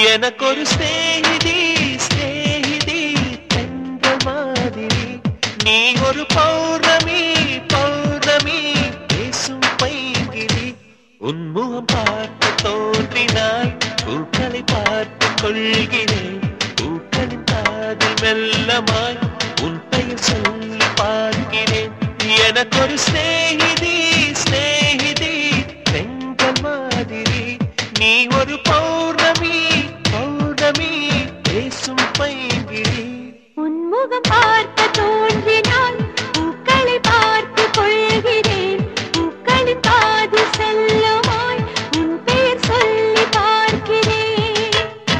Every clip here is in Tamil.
எனக்கொரு ஸ்நேகிதி ஸ்நேகிதி தென்றல் மாதிரி நீ ஒரு பௌர்ணமி பௌர்ணமி பேசும் பைங்கிலி உன்முகம் பார்த்து தோன்றினாய் பூக்களை பார்த்து கொள்கிறேன் பூக்களின் காதில் மெல்லமாய் உன் பெயர் சொல்லி பார்க்கிறேன் எனக்கொரு ஸ்நேகிதி ஸ்நேகிதி தென்றல் மாதிரி நீ ஒரு பௌர்ணமி பௌர்ணமி பேசும் பைங்கிலி உன்முகம் பார்க்க தோன்றினால் பூக்களை பார்த்து கொள்கிறேன் பூக்களின் காது செல்லுமாய் உன் பெயர் சொல்லி பார்க்கிறேன்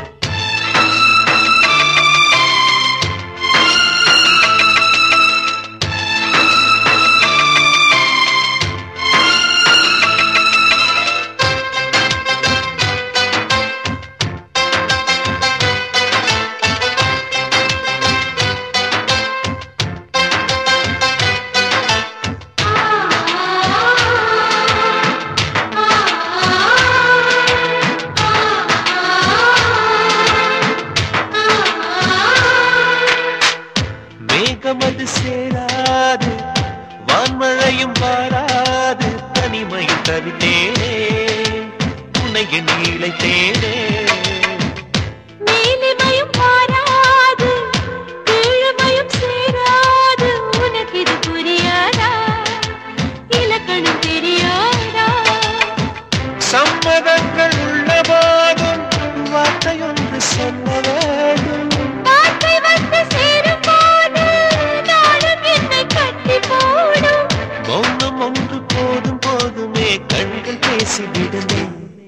மேகமது சேராது வான்மழையும் வாராது தனிமையில் தவித்தேனே உன்னைய நீளைத்தேனே மேலிமையும் மாறாது கீழ்மையும் சேராது உனக்கு இது புரியாதா இலக்கணம் தெரியாதா சம்மதங்கள் உள்ள போதும் வார்த்தையொன்று சொல்ல வேண்டும் வார்த்தை வந்து சேரும் போது நாளும் என்னை கட்டி போடும் மௌனம் ஒன்று போதும் போதுமே கண்கள் பேசிவிடுமே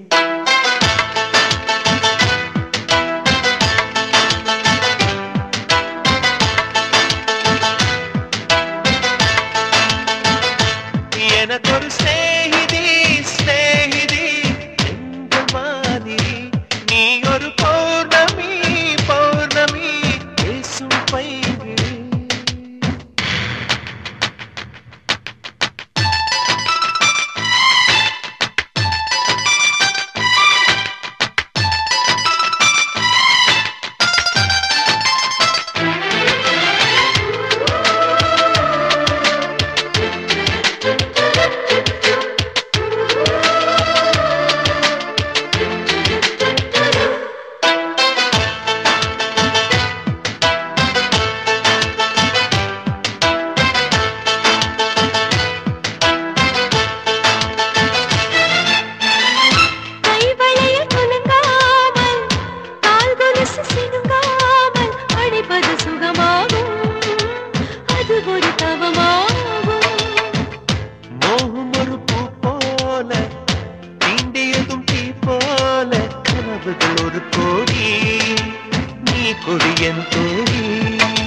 எனக்கொரு ஸ்நேகிதி ஸ்நேகிதி என்ற மாதிரி நீ ஒரு பௌர்ணமி பௌர்ணமி பேசும் பைங்கிழி கைவளையில் குலுங்காமல் கால் கொலுசு சினுங்காமல் அடிப்பது சுகமாகும் அது ஒரு தவமாகும் மோகம் ஒரு பூ போல தீண்டியதும் தீ போல கனவுகள் ஒரு கோடி நீ கொடியன் தோழி